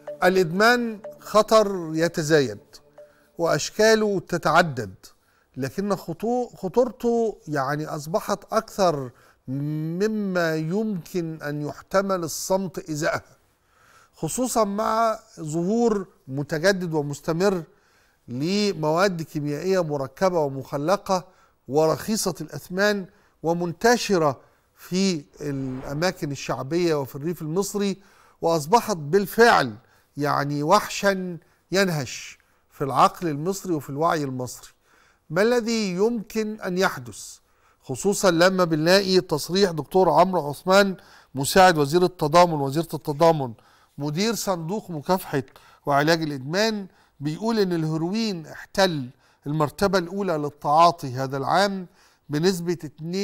الإدمان خطر يتزايد وأشكاله تتعدد لكن خطورته يعني أصبحت أكثر مما يمكن أن يحتمل الصمت إزاءها خصوصا مع ظهور متجدد ومستمر لمواد كيميائية مركبة ومخلقة ورخيصة الأثمان ومنتشرة في الأماكن الشعبية وفي الريف المصري وأصبحت بالفعل يعني وحشا ينهش في العقل المصري وفي الوعي المصري ما الذي يمكن أن يحدث خصوصا لما بنلاقي تصريح دكتور عمرو عثمان مساعد وزير التضامن وزيرة التضامن مدير صندوق مكافحة وعلاج الإدمان بيقول إن الهيروين احتل المرتبة الأولى للتعاطي هذا العام بنسبة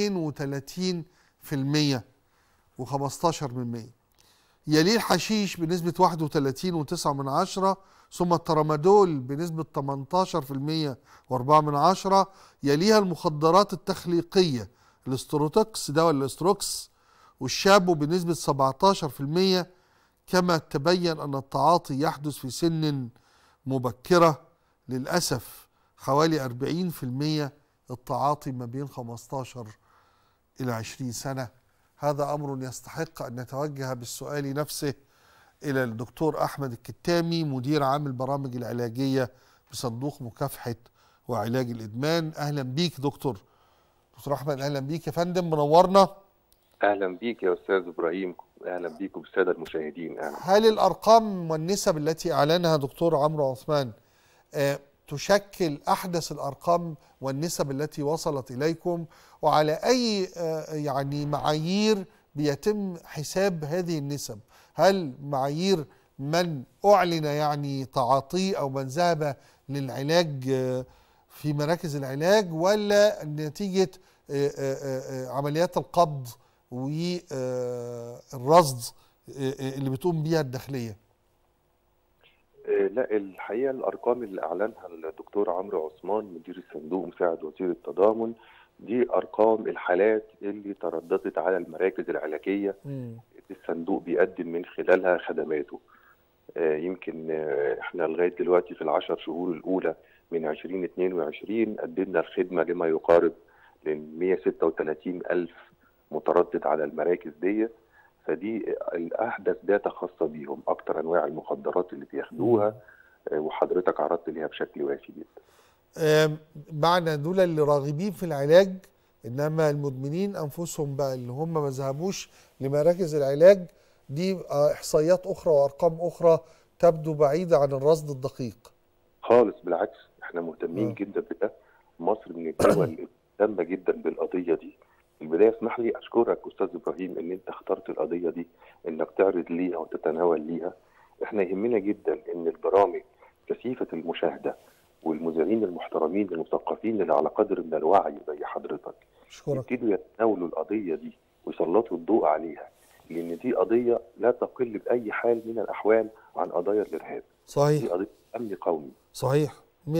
32% و15 من 100 يليه الحشيش بنسبة 31.9 من عشرة ثم الترامادول بنسبة 18% و4 من عشرة يليها المخدرات التخليقية الاستروتوكس دواء الاستروكس والشابو بنسبة 17% كما تبين أن التعاطي يحدث في سن مبكرة للأسف حوالي 40% التعاطي ما بين 15 إلى 20 سنة هذا أمر يستحق أن نتوجه بالسؤال نفسه إلى الدكتور أحمد الكتامي مدير عام البرامج العلاجية بصندوق مكافحة وعلاج الإدمان أهلا بيك دكتور دكتور أحمد أهلا بيك يا فندم منورنا أهلا بيك يا أستاذ إبراهيم أهلا بيك وبالسادة المشاهدين أهلا. هل الأرقام والنسب التي أعلنها دكتور عمرو عثمان آه تشكل أحدث الأرقام والنسب التي وصلت إليكم وعلى أي آه يعني معايير بيتم حساب هذه النسب هل معايير من أعلن يعني تعاطيه أو من ذهب للعلاج في مراكز العلاج ولا نتيجة عمليات القبض والرصد اللي بتقوم بيها الداخلية لا الحقيقة الأرقام اللي أعلنها الدكتور عمرو عثمان مدير الصندوق مساعد وزير التضامن دي أرقام الحالات اللي ترددت على المراكز العلاجية م. الصندوق بيقدم من خلالها خدماته آه يمكن آه احنا لغايه دلوقتي في العشر شهور الاولى من 2022 قدمنا الخدمه لما يقارب ل 136 الف متردد على المراكز دي فدي الاحدث داتا خاصه بيهم اكتر انواع المخدرات اللي بياخدوها آه وحضرتك عرضت ليها بشكل وافي جدا معنى دول اللي راغبين في العلاج انما المدمنين انفسهم بقى اللي هم ما ذهبوش لمراكز العلاج دي احصائيات اخرى وارقام اخرى تبدو بعيده عن الرصد الدقيق خالص بالعكس احنا مهتمين م. جدا بده مصر من الدول اللي مهتمه جدا بالقضيه دي البدايه اسمح لي اشكرك استاذ ابراهيم ان انت اخترت القضيه دي انك تعرض ليها وتتناول ليها احنا يهمنا جدا ان البرامج كثيفه المشاهده والمذيعين المحترمين المثقفين اللي على قدر من الوعي زي حضرتك اشكرك يبتدوا يتناولوا القضيه دي ويسلطوا الضوء عليها لان دي قضيه لا تقل باي حال من الاحوال عن قضايا الارهاب صحيح دي قضيه امن قومي صحيح 100%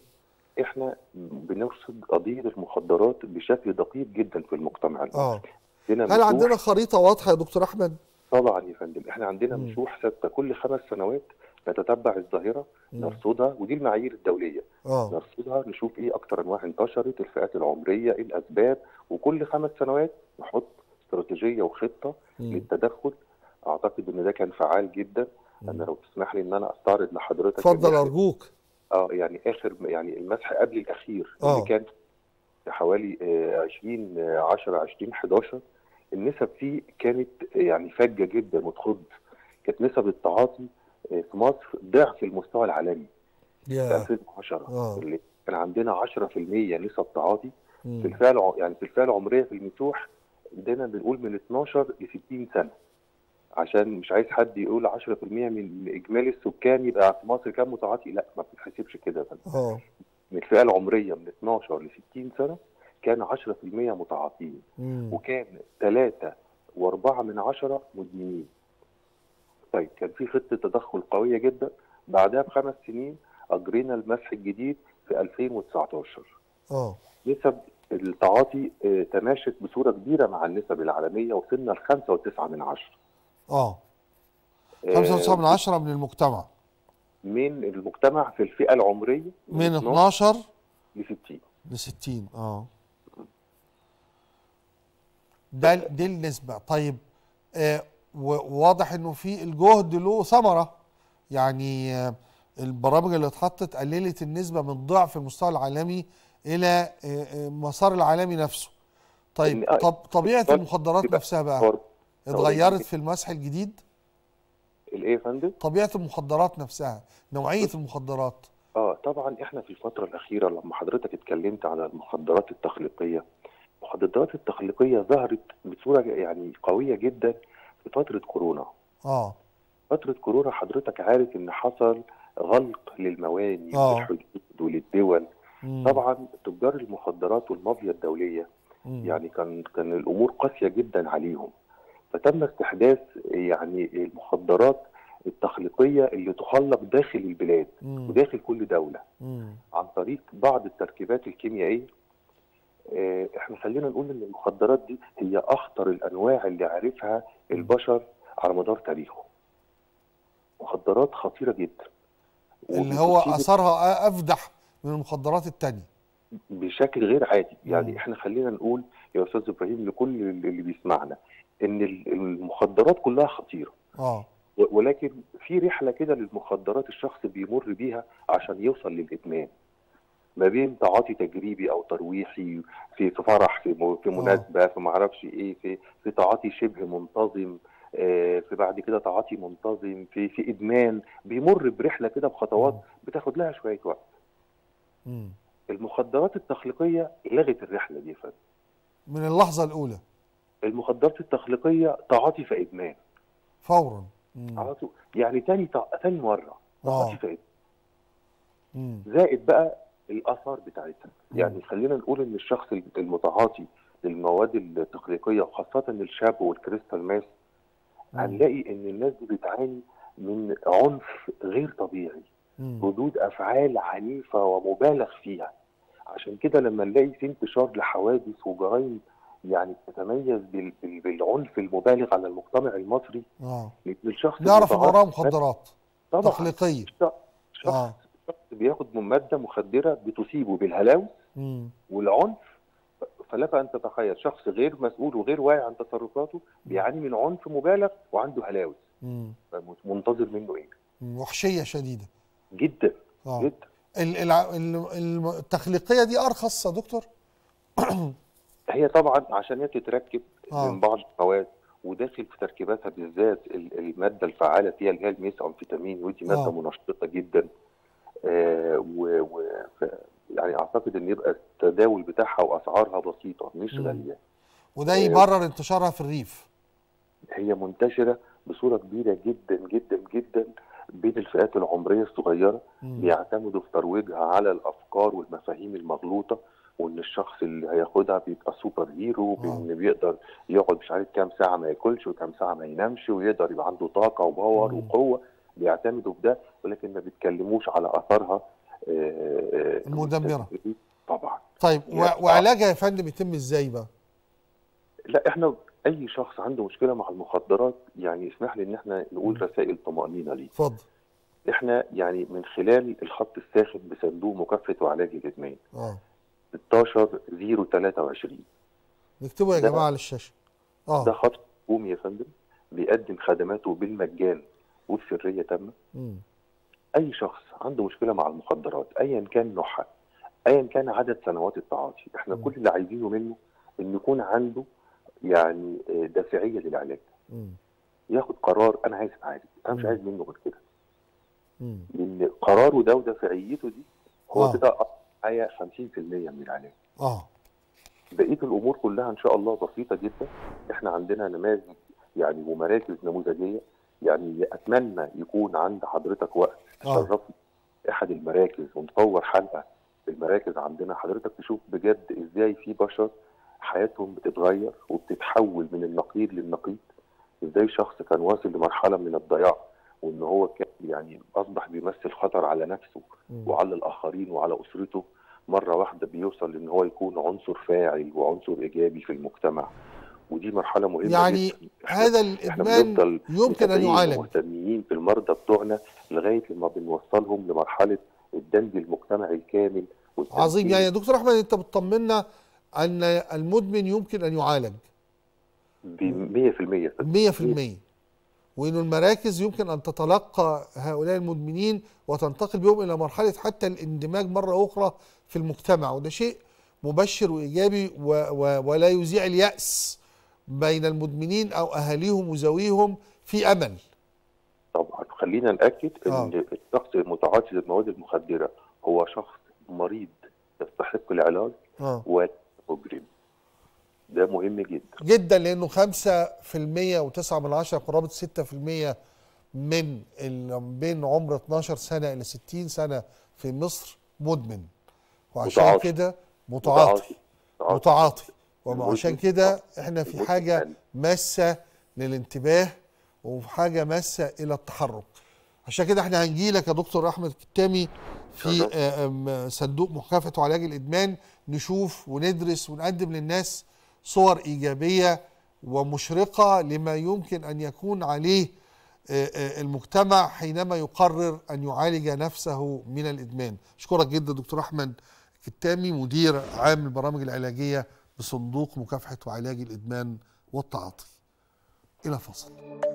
احنا بنرصد قضيه المخدرات بشكل دقيق جدا في المجتمع المصري اه هل عندنا خريطه واضحه يا دكتور احمد طبعا يا فندم احنا عندنا مشروح ثابته كل خمس سنوات نتتبع الظاهره نرصدها ودي المعايير الدوليه أوه. نرصدها نشوف ايه اكتر انواع انتشرت الفئات العمريه ايه الاسباب وكل خمس سنوات نحط استراتيجيه وخطه مم. للتدخل اعتقد ان ده كان فعال جدا انا لو تسمح لي ان انا استعرض لحضرتك اتفضل ارجوك اه يعني اخر يعني المسح قبل الاخير أوه. اللي كان في حوالي آه 20 آه 10 20 11 النسب فيه كانت يعني فجه جدا وتخض كانت نسب التعاطي في مصر ضعف المستوى العالمي يا في 2010 آه. اللي كان عندنا 10% نسب تعاطي مم. في الفئه الع- يعني في الفئه العمريه في المسوح دايما بنقول من 12 ل 60 سنه عشان مش عايز حد يقول 10% من اجمالي السكان يبقى في مصر كام متعاطي لا ما بتتحسبش كده يا فندم. اه من الفئه العمريه من 12 ل 60 سنه كان 10% متعاطين مم. وكان 3 و4 من عشرة مدمنين طيب كان في خطه تدخل قويه جدا بعدها بخمس سنين اجرينا المسح الجديد في 2019 اه نسب التعاطي آه، تماشت بصوره كبيره مع النسب العالميه وصلنا ل 5.9 من عشرة اه 5.9 من عشرة من المجتمع من المجتمع في الفئه العمريه من 12 ل 60 ل 60 اه ده دي النسبة طيب آه وواضح انه في الجهد له ثمرة يعني آه البرامج اللي اتحطت قللت النسبة من ضعف المستوى العالمي الى آه آه مسار العالمي نفسه طيب إن- طب طبيعة طب- المخدرات يبقى نفسها بقى برضه اتغيرت في المسح الجديد الايه يا فندم؟ طبيعة المخدرات نفسها نوعية المخدرات اه طبعا احنا في الفتره الاخيره لما حضرتك اتكلمت على المخدرات التخليقيه المخدرات التخليقيه ظهرت بصوره يعني قويه جدا في فتره كورونا اه فتره كورونا حضرتك عارف ان حصل غلق للمواني آه. وللحدود وللدول مم. طبعا تجار المخدرات والمافيا الدوليه مم. يعني كان كان الامور قاسيه جدا عليهم فتم استحداث يعني المخدرات التخليقيه اللي تخلق داخل البلاد مم. وداخل كل دوله مم. عن طريق بعض التركيبات الكيميائيه آه، احنا خلينا نقول ان المخدرات دي هي اخطر الانواع اللي عرفها البشر على مدار تاريخه مخدرات خطيره جدا اللي هو وبتصيب اثرها افدح من المخدرات التانية بشكل غير عادي يعني مم. احنا خلينا نقول يا استاذ ابراهيم لكل اللي بيسمعنا ان ال- المخدرات كلها خطيره اه و- ولكن في رحله كده للمخدرات الشخص بيمر بيها عشان يوصل للادمان ما بين تعاطي تجريبي او ترويحي في في فرح في م- في آه. مناسبه في ما اعرفش ايه في في تعاطي شبه منتظم آه، في بعد كده تعاطي منتظم في في ادمان بيمر برحله كده بخطوات مم. بتاخد لها شويه وقت مم. المخدرات التخليقيه لغت الرحله دي يا فندم من اللحظة الأولى المخدرات التخليقيه تعاطي في ادمان فورا مم. على طول يعني تاني تع... تاني مره تعاطي اه في ادمان مم. زائد بقى الاثار بتاعتها مم. يعني خلينا نقول ان الشخص المتعاطي للمواد التخليقيه وخاصه الشاب والكريستال ماس مم. هنلاقي ان الناس دي بتعاني من عنف غير طبيعي مم. ردود افعال عنيفه ومبالغ فيها عشان كده لما نلاقي في انتشار لحوادث وجرائم يعني تتميز بال- بال- بالعنف المبالغ على المجتمع المصري اه للشخص نعرف ان المتعاطي وراها مخدرات طبعا تخليقية شخص اه شخص بياخد من ماده مخدره بتصيبه بالهلاوس مم. والعنف فلك ان تتخيل شخص غير مسؤول وغير واعي عن تصرفاته بيعاني من عنف مبالغ وعنده هلاوس مم. منتظر منه ايه؟ مم. وحشية شديدة جدا اه جدا ال- الع- ال- الم- التخليقية دي أرخص يا دكتور هي طبعا عشان هي تتركب آه. من بعض المواد وداخل في تركيباتها بالذات ال- الماده الفعاله فيها اللي هي الميث امفيتامين ودي ماده آه. منشطه جدا آه و, و ف- يعني اعتقد ان يبقى التداول بتاعها واسعارها بسيطه مش مم. غاليه وده آه. يبرر انتشارها في الريف هي منتشره بصوره كبيره جدا جدا جدا بين الفئات العمريه الصغيره مم. بيعتمدوا في ترويجها على الافكار والمفاهيم المغلوطه وان الشخص اللي هياخدها بيبقى سوبر هيرو آه. بان بيقدر يقعد مش عارف كام ساعه ما ياكلش وكام ساعه ما ينامش ويقدر يبقى عنده طاقه وباور مم. وقوه بيعتمدوا في ده ولكن ما بيتكلموش على اثارها آه، آه، المدمرة. طبعا طيب هي و- وعلاجها يا فندم يتم ازاي بقى لا احنا اي شخص عنده مشكله مع المخدرات يعني اسمح لي ان احنا نقول رسائل طمانينه ليه اتفضل احنا يعني من خلال الخط الساخن بصندوق مكافحه وعلاج الادمان اه 16 023 نكتبه يا ده- جماعة على الشاشة ده اه خط حكومي يا فندم بيقدم خدماته بالمجان وبسريه تامه مم. اي شخص عنده مشكله مع المخدرات ايا كان نوعها ايا كان عدد سنوات التعاطي احنا مم. كل اللي عايزينه منه ان يكون عنده يعني آه، دافعيه للعلاج مم. ياخد قرار انا عايز اتعالج انا مش مم. عايز منه غير كده مم. لان قراره ده ودافعيته دي هو آه. كده معايا 50% من العلاج اه بقيه الامور كلها ان شاء الله بسيطه جدا احنا عندنا نماذج يعني ومراكز نموذجيه يعني اتمنى يكون عند حضرتك وقت آه. تشرفنا احد المراكز ونطور حلقه في المراكز عندنا حضرتك تشوف بجد ازاي في بشر حياتهم بتتغير وبتتحول من النقيض للنقيض ازاي شخص كان واصل لمرحله من الضياع وان هو كان يعني اصبح بيمثل خطر على نفسه مم. وعلى الاخرين وعلى اسرته مره واحده بيوصل ان هو يكون عنصر فاعل وعنصر ايجابي في المجتمع ودي مرحله مهمه يعني جدا إحنا- هذا احنا الادمان بنفضل يمكن ان متابعين يعالج ومهتمين بالمرضى بتوعنا لغايه لما بنوصلهم لمرحله الدمج المجتمعي الكامل والتمكين. عظيم يعني يا دكتور احمد انت بتطمنا ان المدمن يمكن ان يعالج ب 100% 100% وانه المراكز يمكن ان تتلقى هؤلاء المدمنين وتنتقل بهم الى مرحله حتى الاندماج مره اخرى في المجتمع وده شيء مبشر وايجابي و و ولا يذيع الياس بين المدمنين او اهاليهم وذويهم في امل طبعا خلينا ناكد ان آه. الشخص المتعاطي للمواد المخدره هو شخص مريض يستحق العلاج اه ولا مجرم ده مهم جدا جدا لانه 5% و9 من عشرة قرابه 6% من ال- بين عمر 12 سنه الى 60 سنه في مصر مدمن وعشان متعاطي. كده متعاطي متعاطي متعاطي المدمن وعشان كده احنا في المدمن حاجه يعني. ماسه للانتباه وفي حاجه ماسه الى التحرك عشان كده احنا هنجي لك يا دكتور احمد كتامي في تمام. آه، آم، صندوق مكافحه وعلاج الادمان نشوف وندرس ونقدم للناس صور ايجابيه ومشرقه لما يمكن ان يكون عليه آه، آه، المجتمع حينما يقرر ان يعالج نفسه من الادمان اشكرك جدا دكتور احمد كتامي مدير عام البرامج العلاجيه بصندوق مكافحه وعلاج الادمان والتعاطي الى فصل